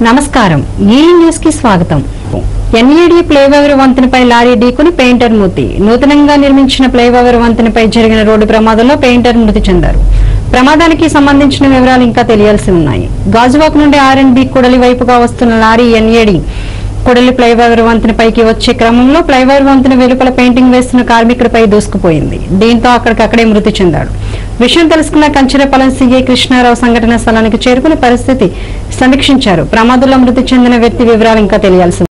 నమస్కారం ఈ న్యూస్ కి స్వాగతం ఎన్ఏడి ఫ్లైఓవర్ వంతెనపై లారీ ఢీకొని పెయింటర్ మృతి నూతనంగా నిర్మించిన ఫ్లైఓవర్ వంతెనపై జరిగిన రోడ్డు ప్రమాదంలో పెయింటర్ మృతి చెందారు ప్రమాదానికి సంబంధించిన వివరాలు ఇంకా తెలియాల్సి ఉన్నాయి గాజువాక్ నుండి ఆర్ అండ్ బి కుడలి వైపుగా వస్తున్న లారీ ఎన్ఏడి కుడలి ఫ్లైఓవర్ వంతెనపైకి వచ్చే క్రమంలో ఫ్లైఓవర్ వంతెన వెలుపల పెయింటింగ్ వేస్తున్న కార్మికుడిపై దూసుకుపోయింది దీంతో అక్కడికక్కడే మృతి చెందాడు విషయం తెలుసుకున్న కంచెరపాలెం సీఐ కృష్ణారావు సంఘటన స్థలానికి చేరుకుని పరిస్థితి సమీక్షించారు ప్రమాదంలో మృతి చెందిన వ్యక్తి వివరాలు ఇంకా తెలియాల్సి ఉంది.